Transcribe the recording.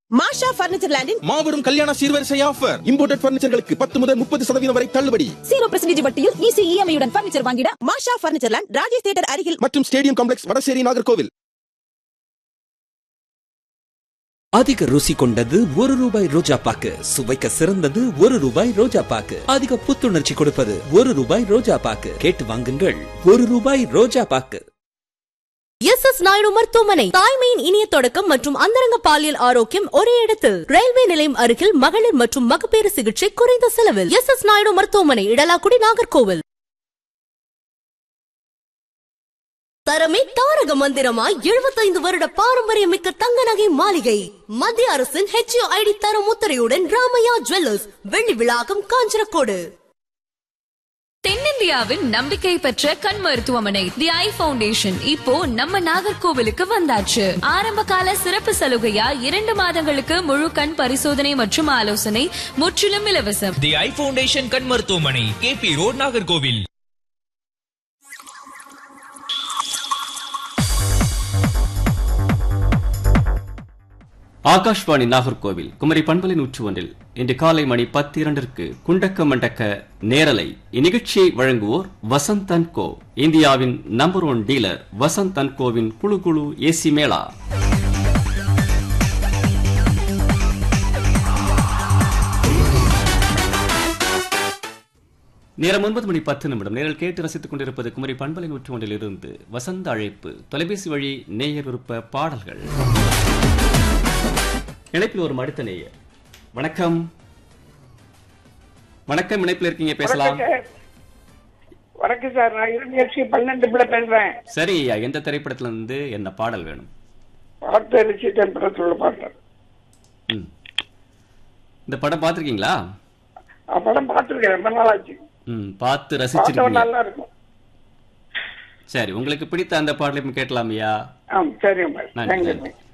மாஷா furniture லேண்டின் மாபெரும் கல்யாண சீர்வரிசை ஆஃபர் இம்போர்ட்டட் பர்னிச்சர்களுக்கு பத்து முதல் முப்பது சதவீதம் வரை தள்ளுபடி ஜீரோ பர்சன்டேஜ் வட்டியில் ஈஸி இஎம்ஐ உடன் பர்னிச்சர் வாங்கிட Masha furniture land Rajesh theatre அருகில் மற்றும் ஸ்டேடியம் காம்ப்ளெக்ஸ் வடசேரி நாகர்கோவில் அதிக ருசி கொண்டது ஒரு ரூபாய் ரோஜா பாக்கு சுவைக்க சிறந்தது ஒரு ரூபாய் ரோஜா பாக்கு அதிக புத்துணர்ச்சி கொடுப்பது ஒரு ரூபாய் ரோஜா பாக்கு கேட்டு வாங்குங்கள் ஒரு ரூபாய் ரோஜா பாக்கு எஸ் எஸ் நாயுடு மருத்துவமனை தாய்மையின் இனிய தொடக்கம் மற்றும் அந்தரங்க பாலியல் ஆரோக்கியம் ஒரே இடத்தில் ரயில்வே நிலையம் அருகில் மகளிர் மற்றும் மகப்பேறு சிகிச்சை குறைந்த செலவில் எஸ் எஸ் நாயுடு மருத்துவமனை இடலாக்குடி நாகர்கோவில் தரமே தாரக மந்திரமாய் எழுபத்தைந்து வருட பாரம்பரியமிக்க தங்க நகை மாளிகை மத்திய அரசின் ஹெச்ஓ ஐடி தரம் முத்திரையுடன் ராமையா ஜுவல்லர்ஸ் வெள்ளி விழாக்கம் காஞ்சனக்கோடு தென்னிந்தியாவின் நம்பிக்கை பெற்ற கண் மருத்துவமனை தி ஐ ஃபவுண்டேஷன் இப்போ நம்ம நாகர்கோவிலுக்கு வந்தாச்சு ஆரம்ப கால சிறப்பு சலுகையா இரண்டு மாதங்களுக்கு முழு கண் பரிசோதனை மற்றும் ஆலோசனை முற்றிலும் இலவசம் தி ஐ ஃபவுண்டேஷன் கண் மருத்துவமனை கேபி ரோட் நாகர்கோவில் ஆகாஷ்வாணி நாகர்கோவில் குமரி பண்பலை நூற்று ஒன்றில் இன்று காலை மணி பத்து இரண்டிற்கு குண்டக்க மண்டக்க நேரலை இந்நிகழ்ச்சியை வழங்குவோர் வசந்த் அண்ட் கோ இந்தியாவின் number one dealer Vasanth and கோவின் குழு குழு ஏசி மேளா நேரம் ஒன்பது மணி பத்து நிமிடம் நேரில் கேட்டு ரசித்துக் கொண்டிருப்பது குமரி பண்பலை நூற்று ஒன்றில் இருந்து வசந்த அழைப்பு தொலைபேசி வழி நேயர் விருப்ப பாடல்கள் இணைப்பில் ஒரு அடுத்த நேயர் வணக்கம் வணக்கம் இணைப்பில் இருக்கீங்க பேசலாம் வணக்கம் சார் நான் இருமுயற்சி பன்னெண்டு பிள்ளை பேசுறேன் சரி ஐயா எந்த திரைப்படத்துல இருந்து என்ன பாடல் வேணும் பார்த்த ரிச்சி டெம்பரேச்சர் பாட்டு ம். இந்த படம் பார்த்திருக்கீங்களா ஆ, படம் பார்த்துருக்கேன் ரொம்ப நாள் ஆச்சு ம் பார்த்து பார்த்தவன் ரசிச்சிருக்கீங்க நல்லா இருக்கும் சரி உங்களுக்கு பிடித்த அந்த பாடலையும் கேட்கலாம் ஐயா ஆ சரி நன்றி தேங்க்யூ நன்றி